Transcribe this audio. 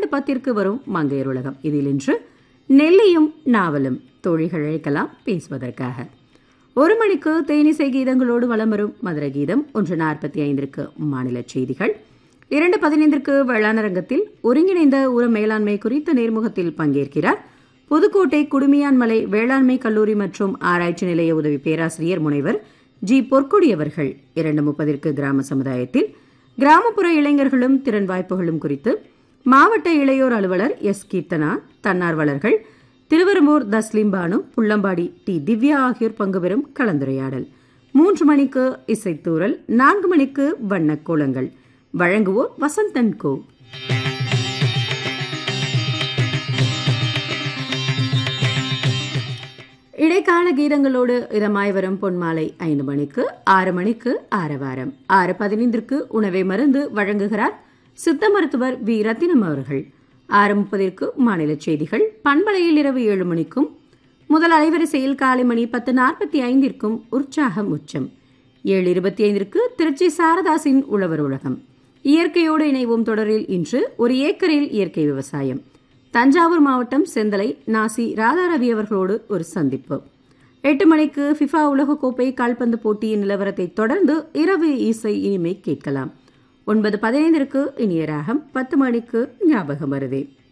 இரண்டு பத்திற்கு வரும் மங்கையர் உலகம் இதில் இன்று நெல்லியும் நாவலும் தோழிகள் அழைக்கலாம் பேசுவதற்காக ஒரு மணிக்கு தேனிசை கீதங்களோடு வலம் வரும் மதுர கீதம் ஒன்று நாற்பத்தி ஐந்திற்கு மாநில செய்திகள் இரண்டு பதினைந்திற்கு வேளாணரங்கத்தில் ஒருங்கிணைந்த உர மேலாண்மை குறித்த நேர்முகத்தில் பங்கேற்கிறார் புதுக்கோட்டை குடுமியான்மலை வேளாண்மை கல்லூரி மற்றும் ஆராய்ச்சி நிலைய உதவி பேராசிரியர் முனைவர் ஜி பொற்கொடி அவர்கள் இரண்டு முப்பதிற்கு கிராம சமுதாயத்தில் கிராமப்புற இளைஞர்களும் திறன் வாய்ப்புகளும் குறித்து மாவட்ட இளையோர் அலுவலர் எஸ் கீர்த்தனா தன்னார்வலர்கள் திருவெரும்பூர் தஸ்லீம் பானு புள்ளம்பாடி டி திவ்யா ஆகியோர் பங்கு பெறும் கலந்துரையாடல் மூன்று மணிக்கு இசைத்தூரல் நான்கு மணிக்கு வண்ணக் கோலங்கள் வழங்குவோர் வசந்தன் கோ இடைக்கால கீதங்களோடு இதமாய் வரும் பொன்மாலை ஐந்து மணிக்கு ஆறு மணிக்கு ஆரவாரம் ஆறு பதினைந்திற்கு உணவை மருந்து வழங்குகிறார் சித்த மருத்துவர் வி ரத்தினம் அவர்கள் ஆறு முப்பதிற்கு மாநில செய்திகள் பண்பலையில் இரவு ஏழு மணிக்கும் முதல் அலைவரிசையில் காலை மணி பத்து நாற்பத்தி ஐந்திற்கும் உற்சாகம் உச்சம் ஏழு இருபத்தி ஐந்திற்கு திருச்சி சாரதாசின் உழவர் உலகம் இயற்கையோடு இணைவோம் தொடரில் இன்று ஒரு ஏக்கரில் இயற்கை விவசாயம் தஞ்சாவூர் மாவட்டம் செந்தலை நாசி ராதாரவி அவர்களோடு ஒரு சந்திப்பு எட்டு மணிக்கு ஃபிஃபா உலகக்கோப்பை கால்பந்து போட்டியின் நிலவரத்தை தொடர்ந்து இரவு இசை இனிமை கேட்கலாம் ஒன்பது பதினைந்திற்கு இனிய ராகம் பத்து மணிக்கு ஞாபகம் வருதே